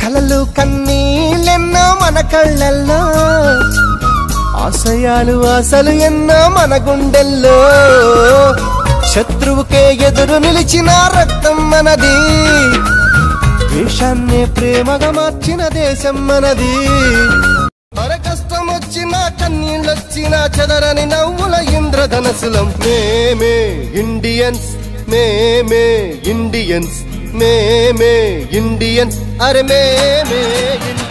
కలలు కన్నీళ్ళెన్నో మన కళ్ళల్లో ఆశయాలు ఆశలు ఎన్నో మన గుండెల్లో శత్రువుకే ఎదురు నిలిచిన రక్తం మనది దేశాన్నే ప్రేమగా మార్చిన దేశం మనది అర కష్టం వచ్చినా కన్నీళ్ళొచ్చినా చెదరని నవ్వుల ఇంద్రధనసులం మేమే ఇండియన్స్ మేమే ఇండియన్స్ మేమే ఇండియన్స్ అరే మేమే ఇండియన్స్